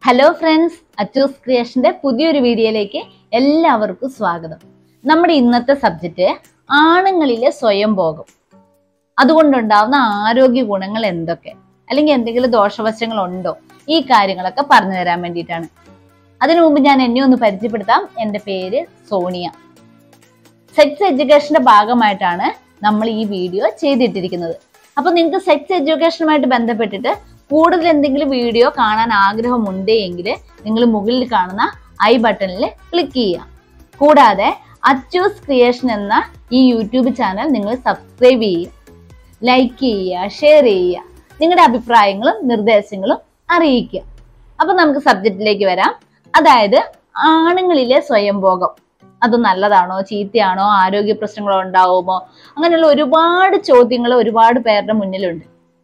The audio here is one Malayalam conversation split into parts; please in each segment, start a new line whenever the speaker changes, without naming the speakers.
ഹലോ ഫ്രണ്ട്സ് അച്ചൂസ് ക്രിയേഷന്റെ പുതിയൊരു വീഡിയോയിലേക്ക് എല്ലാവർക്കും സ്വാഗതം നമ്മുടെ ഇന്നത്തെ സബ്ജക്റ്റ് ആണുങ്ങളിലെ സ്വയംഭോഗം അതുകൊണ്ടുണ്ടാവുന്ന ആരോഗ്യ ഗുണങ്ങൾ എന്തൊക്കെ അല്ലെങ്കിൽ എന്തെങ്കിലും ദോഷവശങ്ങൾ ഉണ്ടോ ഈ കാര്യങ്ങളൊക്കെ പറഞ്ഞു തരാൻ വേണ്ടിയിട്ടാണ് അതിനു മുമ്പ് ഞാൻ എന്നെ ഒന്ന് പരിചയപ്പെടുത്താം എൻ്റെ പേര് സോണിയ സെക്സ് എഡ്യൂക്കേഷന്റെ ഭാഗമായിട്ടാണ് നമ്മൾ ഈ വീഡിയോ ചെയ്തിട്ടിരിക്കുന്നത് അപ്പൊ നിങ്ങൾക്ക് സെക്സ് എഡ്യൂക്കേഷനുമായിട്ട് ബന്ധപ്പെട്ടിട്ട് കൂടുതൽ എന്തെങ്കിലും വീഡിയോ കാണാൻ ആഗ്രഹമുണ്ട് എങ്കിൽ നിങ്ങൾ മുകളിൽ കാണുന്ന ഐ ബട്ടണിൽ ക്ലിക്ക് ചെയ്യുക കൂടാതെ അച്ചൂസ് ക്രിയേഷൻ എന്ന ഈ യൂട്യൂബ് ചാനൽ നിങ്ങൾ സബ്സ്ക്രൈബ് ചെയ്യുക ലൈക്ക് ചെയ്യുക ഷെയർ ചെയ്യുക നിങ്ങളുടെ അഭിപ്രായങ്ങളും നിർദ്ദേശങ്ങളും അറിയിക്കുക അപ്പൊ നമുക്ക് സബ്ജക്റ്റിലേക്ക് വരാം അതായത് ആണുങ്ങളിലെ സ്വയംഭോഗം അത് നല്ലതാണോ ചീത്തയാണോ ആരോഗ്യ പ്രശ്നങ്ങളോ ഉണ്ടാവുമോ അങ്ങനെയുള്ള ഒരുപാട് ചോദ്യങ്ങൾ ഒരുപാട് പേരുടെ മുന്നിലുണ്ട്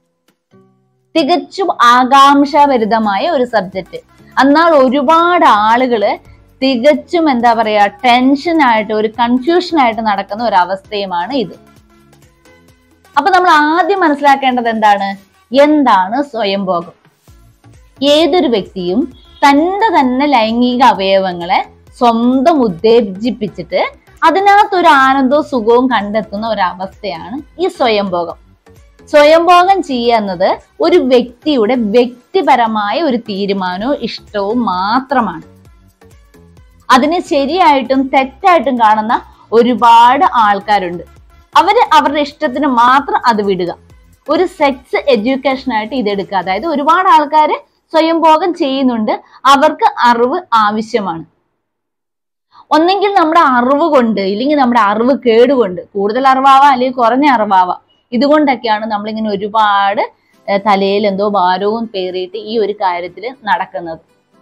തികച്ചും ആകാംക്ഷാഭരിതമായ ഒരു സബ്ജക്റ്റ് എന്നാൽ ഒരുപാട് ആളുകള് തികച്ചും എന്താ പറയാ ടെൻഷനായിട്ട് ഒരു കൺഫ്യൂഷനായിട്ട് നടക്കുന്ന ഒരു അവസ്ഥയുമാണ് ഇത് അപ്പൊ നമ്മൾ ആദ്യം മനസ്സിലാക്കേണ്ടത് എന്താണ് എന്താണ് സ്വയംഭോഗം ഏതൊരു വ്യക്തിയും തന്റെ തന്നെ ലൈംഗിക അവയവങ്ങളെ സ്വന്തം ഉത്തേജിപ്പിച്ചിട്ട് അതിനകത്തൊരു ആനന്ദവും സുഖവും കണ്ടെത്തുന്ന ഒരു അവസ്ഥയാണ് ഈ സ്വയംഭോഗം സ്വയംഭോഗം ചെയ്യുക എന്നത് ഒരു വ്യക്തിയുടെ വ്യക്തിപരമായ ഒരു തീരുമാനവും ഇഷ്ടവും മാത്രമാണ് അതിനെ ശരിയായിട്ടും തെറ്റായിട്ടും കാണുന്ന ഒരുപാട് ആൾക്കാരുണ്ട് അവര് അവരുടെ ഇഷ്ടത്തിന് മാത്രം അത് വിടുക ഒരു സെക്സ് എഡ്യൂക്കേഷനായിട്ട് ഇതെടുക്കുക അതായത് ഒരുപാട് ആൾക്കാർ സ്വയംഭോഗം ചെയ്യുന്നുണ്ട് അവർക്ക് അറിവ് ആവശ്യമാണ് ഒന്നെങ്കിൽ നമ്മുടെ അറിവ് കൊണ്ട് ഇല്ലെങ്കിൽ നമ്മുടെ അറിവ് കേടുകൊണ്ട് കൂടുതൽ അറിവാവാം അല്ലെങ്കിൽ കുറഞ്ഞ അറിവാവാം ഇതുകൊണ്ടൊക്കെയാണ് നമ്മളിങ്ങനെ ഒരുപാട് ഏഹ്, തലയിൽ എന്തോ ഭാരവും പേറിയിട്ട് ഈ ഒരു കാര്യത്തിൽ നടക്കുന്നത്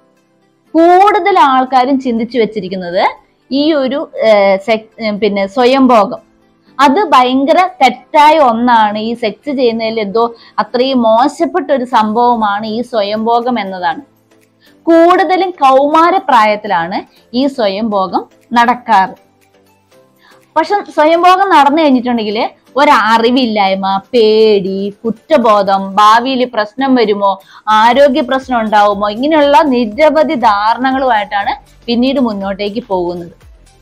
കൂടുതൽ ആൾക്കാരും ചിന്തിച്ചു വെച്ചിരിക്കുന്നത് ഈ ഒരു ഏഹ്, സെക്- ഏഹ്, പിന്നെ സ്വയംഭോഗം അത് ഭയങ്കര തെറ്റായ ഒന്നാണ് ഈ സെക്സ് ചെയ്യുന്നതിൽ എന്തോ അത്രയും മോശപ്പെട്ട ഒരു സംഭവമാണ് ഈ സ്വയംഭോഗം എന്നതാണ് കൂടുതലും കൗമാരപ്രായത്തിലാണ് ഈ സ്വയംഭോഗം നടക്കാറ് പക്ഷെ സ്വയംഭോഗം നടന്നു കഴിഞ്ഞിട്ടുണ്ടെങ്കിൽ ഒരറിവില്ലായ്മ പേടി കുറ്റബോധം ഭാവിയിൽ പ്രശ്നം വരുമോ ആരോഗ്യ പ്രശ്നം ഉണ്ടാവുമോ ഇങ്ങനെയുള്ള നിരവധി ധാരണകളുമായിട്ടാണ് പിന്നീട് മുന്നോട്ടേക്ക് പോകുന്നത്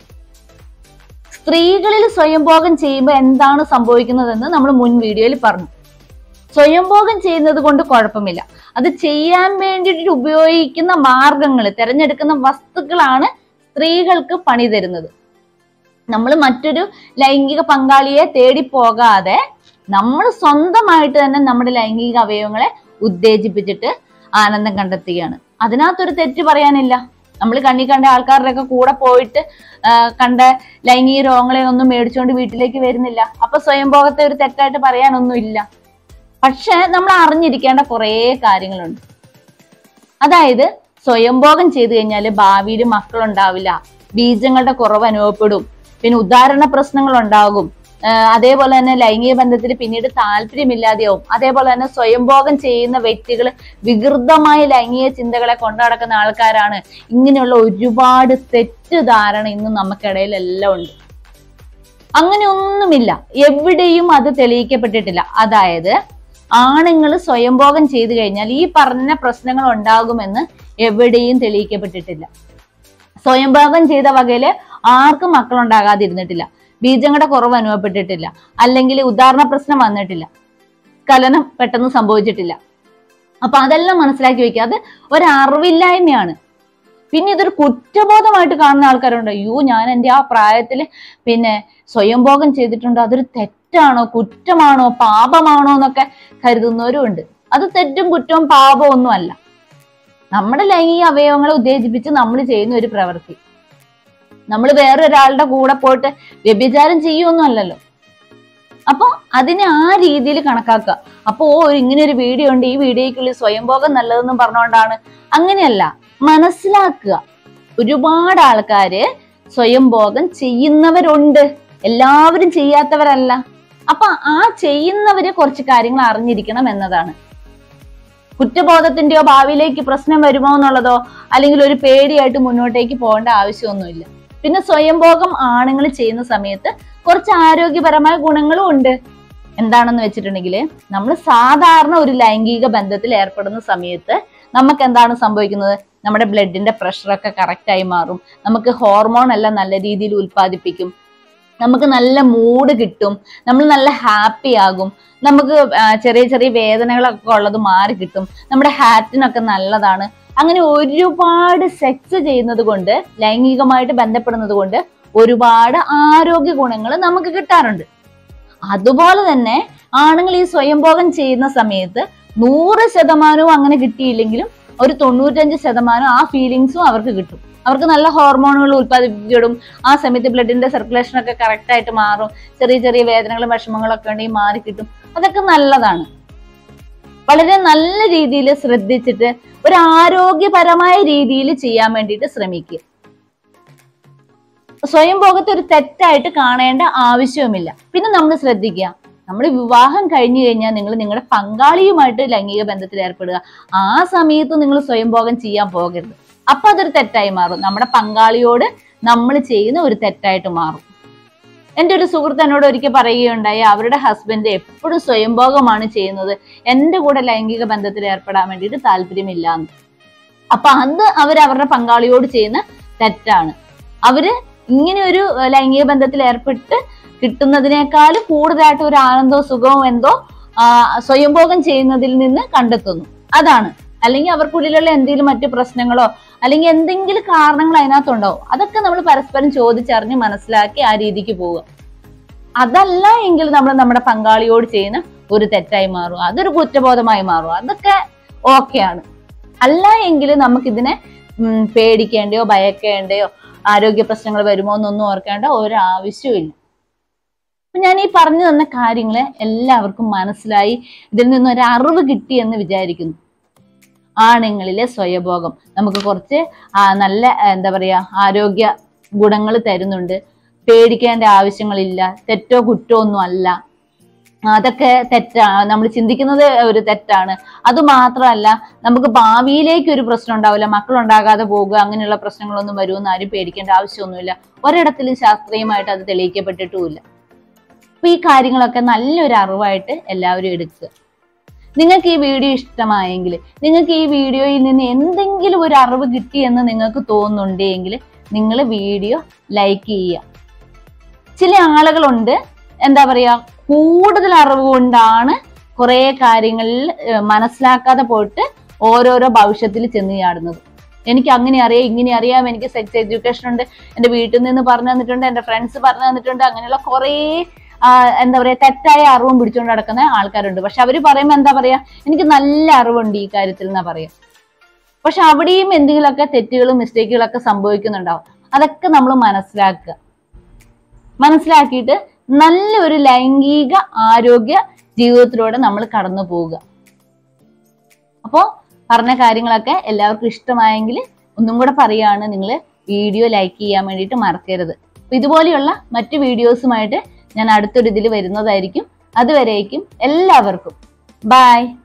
സ്ത്രീകളിൽ സ്വയംഭോഗം ചെയ്യുമ്പോൾ എന്താണ് സംഭവിക്കുന്നതെന്ന് നമ്മൾ മുൻ വീഡിയോയിൽ പറഞ്ഞു സ്വയംഭോഗം ചെയ്യുന്നത് കൊണ്ട് കുഴപ്പമില്ല അത് ചെയ്യാൻ വേണ്ടിയിട്ട് ഉപയോഗിക്കുന്ന മാർഗങ്ങൾ തിരഞ്ഞെടുക്കുന്ന വസ്തുക്കളാണ് സ്ത്രീകൾക്ക് പണി തരുന്നത് നമ്മൾ മറ്റൊരു ലൈംഗിക പങ്കാളിയെ തേടി പോകാതെ നമ്മൾ സ്വന്തമായിട്ട് തന്നെ നമ്മുടെ ലൈംഗിക അവയവങ്ങളെ ഉത്തേജിപ്പിച്ചിട്ട് ആനന്ദം കണ്ടെത്തുകയാണ് അതിനകത്തൊരു തെറ്റ് പറയാനില്ല നമ്മൾ കണ്ണി കണ്ട ആൾക്കാരുടെയൊക്കെ കൂടെ പോയിട്ട് ആ, കണ്ട ലൈംഗിക രോഗങ്ങളെ ഒന്നും മേടിച്ചുകൊണ്ട് വീട്ടിലേക്ക് വരുന്നില്ല അപ്പൊ സ്വയംഭോഗത്തെ ഒരു തെറ്റായിട്ട് പറയാനൊന്നുമില്ല പക്ഷെ നമ്മൾ അറിഞ്ഞിരിക്കേണ്ട കുറേ കാര്യങ്ങളുണ്ട് അതായത് സ്വയംഭോഗം ചെയ്തു കഴിഞ്ഞാൽ ഭാവിയിൽ മക്കളുണ്ടാവില്ല ബീജങ്ങളുടെ കുറവ് അനുഭവപ്പെടും പിന്നെ ഉദാഹരണ പ്രശ്നങ്ങൾ ഉണ്ടാകും ആഹ് അതേപോലെ തന്നെ ലൈംഗിക ബന്ധത്തിൽ പിന്നീട് താല്പര്യമില്ലാതെയാവും അതേപോലെ തന്നെ സ്വയംഭോഗം ചെയ്യുന്ന വ്യക്തികൾ വികൃതമായ ലൈംഗിക ചിന്തകളെ കൊണ്ടു നടക്കുന്ന ആൾക്കാരാണ് ഇങ്ങനെയുള്ള ഒരുപാട് തെറ്റിദ്ധാരണ ഇന്ന് നമുക്കിടയിൽ എല്ലാം ഉണ്ട് അങ്ങനെയൊന്നുമില്ല എവിടെയും അത് തെളിയിക്കപ്പെട്ടിട്ടില്ല അതായത് ആണുങ്ങൾ സ്വയംഭോഗം ചെയ്തു കഴിഞ്ഞാൽ ഈ പറഞ്ഞ പ്രശ്നങ്ങൾ ഉണ്ടാകുമെന്ന് എവിടെയും തെളിയിക്കപ്പെട്ടിട്ടില്ല സ്വയംഭോഗം ചെയ്ത വകയില് ആർക്കും മക്കളുണ്ടാകാതിരുന്നിട്ടില്ല ബീജങ്ങളുടെ കുറവ് അനുഭവപ്പെട്ടിട്ടില്ല അല്ലെങ്കിൽ ഉദാഹരണ പ്രശ്നം വന്നിട്ടില്ല സ്ഖലനം പെട്ടെന്ന് സംഭവിച്ചിട്ടില്ല അപ്പൊ അതെല്ലാം മനസ്സിലാക്കി വെക്കുക അത് ഒരറിവില്ലായ്മയാണ് പിന്നെ ഇതൊരു കുറ്റബോധമായിട്ട് കാണുന്ന ആൾക്കാരുണ്ട് അയ്യോ ഞാൻ എൻ്റെ ആ പ്രായത്തിൽ പിന്നെ സ്വയംഭോഗം ചെയ്തിട്ടുണ്ട് അതൊരു തെറ്റാണോ കുറ്റമാണോ പാപമാണോ എന്നൊക്കെ കരുതുന്നവരും ഉണ്ട് അത് തെറ്റും കുറ്റവും പാപവും ഒന്നും അല്ല നമ്മുടെ ലൈംഗിക അവയവങ്ങളെ ഉത്തേജിപ്പിച്ച് നമ്മൾ ചെയ്യുന്ന ഒരു പ്രവൃത്തി നമ്മൾ വേറൊരാളുടെ കൂടെ പോയിട്ട് വ്യഭിചാരം ചെയ്യുമൊന്നും അല്ലല്ലോ അപ്പൊ അതിനെ ആ രീതിയിൽ കണക്കാക്കുക അപ്പോ ഓ ഇങ്ങനെ ഒരു വീഡിയോ ഉണ്ട് ഈ വീഡിയോയ്ക്കുള്ളിൽ സ്വയംഭോഗം നല്ലതെന്നും പറഞ്ഞുകൊണ്ടാണ് അങ്ങനെയല്ല മനസ്സിലാക്കുക ഒരുപാട് ആൾക്കാര് സ്വയംഭോഗം ചെയ്യുന്നവരുണ്ട് എല്ലാവരും ചെയ്യാത്തവരല്ല അപ്പൊ ആ ചെയ്യുന്നവര് കുറച്ച് കാര്യങ്ങൾ അറിഞ്ഞിരിക്കണം എന്നതാണ് കുറ്റബോധത്തിന്റെയോ ഭാവിയിലേക്ക് പ്രശ്നം വരുമോ എന്നുള്ളതോ അല്ലെങ്കിൽ ഒരു പേടിയായിട്ട് മുന്നോട്ടേക്ക് പോകേണ്ട ആവശ്യമൊന്നുമില്ല പിന്നെ സ്വയംഭോഗം ആണുങ്ങൾ ചെയ്യുന്ന സമയത്ത് കുറച്ച് ആരോഗ്യപരമായ ഗുണങ്ങളും ഉണ്ട് എന്താണെന്ന് വെച്ചിട്ടുണ്ടെങ്കിൽ നമ്മൾ സാധാരണ ഒരു ലൈംഗിക ബന്ധത്തിൽ ഏർപ്പെടുന്ന സമയത്ത് നമുക്ക് എന്താണ് സംഭവിക്കുന്നത് നമ്മുടെ ബ്ലഡിന്റെ പ്രഷറൊക്കെ കറക്റ്റ് ആയി മാറും നമുക്ക് ഹോർമോൺ എല്ലാം നല്ല രീതിയിൽ ഉൽപ്പാദിപ്പിക്കും നമുക്ക് നല്ല മൂഡ് കിട്ടും നമ്മൾ നല്ല ഹാപ്പി ആകും നമുക്ക് ആ, ചെറിയ ചെറിയ വേദനകളൊക്കെ ഉള്ളത് മാറി കിട്ടും നമ്മുടെ ഹാറ്റിനൊക്കെ നല്ലതാണ് അങ്ങനെ ഒരുപാട് സെക്സ് ചെയ്യുന്നത് കൊണ്ട് ലൈംഗികമായിട്ട് ബന്ധപ്പെടുന്നത് കൊണ്ട് ഒരുപാട് ആരോഗ്യ ഗുണങ്ങൾ നമുക്ക് കിട്ടാറുണ്ട് അതുപോലെ തന്നെ ആണുങ്ങൾ ഈ സ്വയംഭോഗം ചെയ്യുന്ന സമയത്ത് നൂറ് ശതമാനവും അങ്ങനെ കിട്ടിയില്ലെങ്കിലും ഒരു തൊണ്ണൂറ്റഞ്ച് ശതമാനം ആ ഫീലിങ്സും അവർക്ക് കിട്ടും അവർക്ക് നല്ല ഹോർമോണുകൾ ഉൽപ്പാദിപ്പിച്ചിടും ആ സമയത്ത് ബ്ലഡിന്റെ സർക്കുലേഷൻ ഒക്കെ കറക്റ്റ് ആയിട്ട് മാറും ചെറിയ ചെറിയ വേദനകളും വിഷമങ്ങളും ഒക്കെ ഉണ്ടെങ്കിൽ മാറി കിട്ടും അതൊക്കെ നല്ലതാണ് വളരെ നല്ല രീതിയിൽ ശ്രദ്ധിച്ചിട്ട് ഒരു ആരോഗ്യപരമായ രീതിയിൽ ചെയ്യാൻ വേണ്ടിയിട്ട് ശ്രമിക്കുക സ്വയംഭോഗത്തെ ഒരു തെറ്റായിട്ട് കാണേണ്ട ആവശ്യവുമില്ല പിന്നെ നമ്മൾ ശ്രദ്ധിക്കുക നമ്മൾ വിവാഹം കഴിഞ്ഞു കഴിഞ്ഞാൽ നിങ്ങൾ നിങ്ങളുടെ പങ്കാളിയുമായിട്ട് ലൈംഗിക ബന്ധത്തിൽ ഏർപ്പെടുക ആ സമയത്ത് നിങ്ങൾ സ്വയംഭോഗം ചെയ്യാൻ പോകരുത് അപ്പൊ അതൊരു തെറ്റായി മാറും നമ്മുടെ പങ്കാളിയോട് നമ്മൾ ചെയ്യുന്ന ഒരു തെറ്റായിട്ട് മാറും എൻ്റെ ഒരു സുഹൃത്ത് എന്നോട് ഒരിക്കൽ പറയുകയുണ്ടായി അവരുടെ ഹസ്ബൻഡ് എപ്പോഴും സ്വയംഭോഗമാണ് ചെയ്യുന്നത് എൻ്റെ കൂടെ ലൈംഗിക ബന്ധത്തിൽ ഏർപ്പെടാൻ വേണ്ടിയിട്ട് താല്പര്യമില്ല എന്ന് അപ്പൊ അത് അവർ അവരുടെ പങ്കാളിയോട് ചെയ്യുന്ന തെറ്റാണ് അവര് ഇങ്ങനെ ഒരു ഏഹ്, ലൈംഗിക ബന്ധത്തിൽ ഏർപ്പെട്ട് കിട്ടുന്നതിനേക്കാൾ കൂടുതലായിട്ട് ഒരു ആനന്ദവും സുഖവും എന്തോ ആ, സ്വയംഭോഗം ചെയ്യുന്നതിൽ നിന്ന് കണ്ടെത്തുന്നു അതാണ് അല്ലെങ്കിൽ അവർക്കുള്ളിലുള്ള എന്തെങ്കിലും മറ്റു പ്രശ്നങ്ങളോ അല്ലെങ്കിൽ എന്തെങ്കിലും കാരണങ്ങൾ അതിനകത്തുണ്ടാവും അതൊക്കെ നമ്മൾ പരസ്പരം ചോദിച്ചറിഞ്ഞ് മനസ്സിലാക്കി ആ രീതിക്ക് പോവുക അതല്ല എങ്കിൽ നമ്മൾ നമ്മുടെ പങ്കാളിയോട് ചെയ്യുന്ന ഒരു തെറ്റായി മാറും അതൊരു കുറ്റബോധമായി മാറും അതൊക്കെ ഓക്കെയാണ് അല്ല എങ്കിൽ നമുക്കിതിനെ ഉം, പേടിക്കേണ്ടയോ ഭയക്കേണ്ടയോ ആരോഗ്യ പ്രശ്നങ്ങൾ വരുമോ എന്നൊന്നും ഓർക്കേണ്ട ഒരാവശ്യമില്ല അപ്പൊ ഞാൻ ഈ പറഞ്ഞു തന്ന കാര്യങ്ങള് എല്ലാവർക്കും മനസ്സിലായി ഇതിൽ നിന്ന് ഒരു അറിവ് കിട്ടി എന്ന് വിചാരിക്കുന്നു ആണുങ്ങളിലെ സ്വയഭോഗം നമുക്ക് കുറച്ച് ആ, നല്ല ആ, എന്താ പറയാ ആരോഗ്യ ഗുണങ്ങൾ തരുന്നുണ്ട് പേടിക്കേണ്ട ആവശ്യങ്ങളില്ല തെറ്റോ കുറ്റോ ഒന്നും അല്ല അതൊക്കെ തെറ്റാണ് നമ്മൾ ചിന്തിക്കുന്നത് ഒരു തെറ്റാണ് അത് മാത്രമല്ല നമുക്ക് ഭാവിയിലേക്ക് ഒരു പ്രശ്നം ഉണ്ടാവില്ല മക്കളുണ്ടാകാതെ പോകുക അങ്ങനെയുള്ള പ്രശ്നങ്ങളൊന്നും വരുമെന്ന് ആരും പേടിക്കേണ്ട ആവശ്യമൊന്നുമില്ല ഒരിടത്തിലും ശാസ്ത്രീയമായിട്ട് അത് തെളിയിക്കപ്പെട്ടിട്ടുമില്ല അപ്പൊ ഈ കാര്യങ്ങളൊക്കെ നല്ലൊരു അറിവായിട്ട് എല്ലാവരും എടുക്കുക നിങ്ങൾക്ക് ഈ വീഡിയോ ഇഷ്ടമായെങ്കിൽ നിങ്ങൾക്ക് ഈ വീഡിയോയിൽ നിന്ന് എന്തെങ്കിലും ഒരു അറിവ് കിട്ടിയെന്ന് നിങ്ങൾക്ക് തോന്നുന്നുണ്ടെങ്കിൽ നിങ്ങൾ വീഡിയോ ലൈക്ക് ചെയ്യുക ചില ആളുകളുണ്ട് എന്താ പറയാ കൂടുതൽ അറിവ് കൊണ്ടാണ് കുറെ കാര്യങ്ങളിൽ ഏഹ്, മനസ്സിലാക്കാതെ പോയിട്ട് ഓരോരോ ഭവിഷ്യത്തിൽ ചെന്ന് ചാടുന്നത് എനിക്ക് അങ്ങനെ അറിയാം ഇങ്ങനെ അറിയാം എനിക്ക് സെക്സ് എഡ്യൂക്കേഷൻ ഉണ്ട് എന്റെ വീട്ടിൽ നിന്ന് പറഞ്ഞു തന്നിട്ടുണ്ട് എന്റെ ഫ്രണ്ട്സ് പറഞ്ഞു തന്നിട്ടുണ്ട് അങ്ങനെയുള്ള കുറേ ആ, എന്താ പറയാ തെറ്റായ അറിവും പിടിച്ചുകൊണ്ട് നടക്കുന്ന ആൾക്കാരുണ്ട് പക്ഷെ അവര് പറയുമ്പോൾ എന്താ പറയാ എനിക്ക് നല്ല അറിവുണ്ട് ഈ കാര്യത്തിൽ എന്നാ പറയാ പക്ഷെ അവിടെയും എന്തെങ്കിലുമൊക്കെ തെറ്റുകളും മിസ്റ്റേക്കുകളൊക്കെ സംഭവിക്കുന്നുണ്ടാവും അതൊക്കെ നമ്മൾ മനസ്സിലാക്കുക മനസ്സിലാക്കിയിട്ട് നല്ലൊരു ലൈംഗിക ആരോഗ്യ ജീവിതത്തിലൂടെ നമ്മൾ കടന്നു പോവുക അപ്പോൾ പറഞ്ഞ കാര്യങ്ങളൊക്കെ എല്ലാവർക്കും ഇഷ്ടമായെങ്കിൽ ഒന്നും കൂടെ പറയാണ് നിങ്ങൾ വീഡിയോ ലൈക്ക് ചെയ്യാൻ വേണ്ടിയിട്ട് മറക്കരുത് അപ്പൊ ഇതുപോലെയുള്ള മറ്റു വീഡിയോസുമായിട്ട് ഞാൻ അടുത്തൊരു ഇതിൽ വരുന്നതായിരിക്കും അതുവരേക്കും എല്ലാവർക്കും ബൈ